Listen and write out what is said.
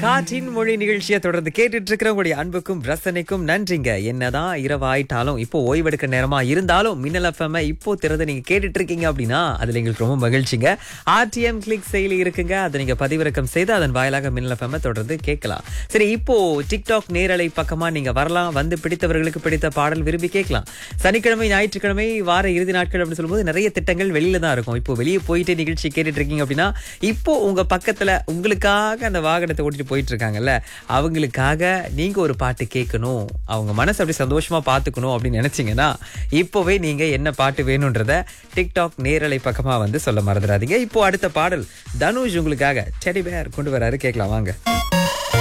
காற்றின் மொழி நிகழ்ச்சியை தொடர்ந்து கேட்டுட்டு இருக்கிறவங்களுடைய அன்புக்கும் ரசனைக்கும் நன்றிங்க என்னதான் இரவு ஆயிட்டாலும் இப்போ ஓய்வெடுக்க நேரமா இருந்தாலும் மின்னல் எஃப்எம் இப்போ திறந்து நீங்க கேட்டுட்டு இருக்கீங்க அப்படின்னா அதுல எங்களுக்கு ரொம்ப மகிழ்ச்சிங்க ஆர்டிஎம் கிளிக் செயலி இருக்குங்க அதை நீங்க பதிவிறக்கம் செய்து அதன் வாயிலாக மின்னல் எஃப்எம் தொடர்ந்து கேட்கலாம் சரி இப்போ டிக்டாக் நேரலை பக்கமா நீங்க வரலாம் வந்து பிடித்தவர்களுக்கு பிடித்த பாடல் விரும்பி கேட்கலாம் சனிக்கிழமை ஞாயிற்றுக்கிழமை வார இறுதி நாட்கள் அப்படின்னு சொல்லும்போது நிறைய திட்டங்கள் வெளியில தான் இருக்கும் இப்போ வெளியே போயிட்டு நிகழ்ச்சி கேட்டுட்டு இருக்கீங்க அப்படின்னா இப்போ உங்க பக்கத்துல உங்களுக்காக அந்த வாகனத்தை ஓட்டிட்டு போயிட்டு இருக்காங்கல்ல அவங்களுக்காக நீங்க ஒரு பாட்டு கேட்கணும் அவங்க மனசு அப்படி சந்தோஷமா பாத்துக்கணும் அப்படின்னு நினைச்சீங்கன்னா இப்போவே நீங்க என்ன பாட்டு வேணும்ன்றத டிக்டாக் நேரலை பக்கமா வந்து சொல்ல மறந்துடாதீங்க இப்போ அடுத்த பாடல் தனுஷ் உங்களுக்காக டெடி பேர் கொண்டு வராரு கேட்கலாம் வாங்க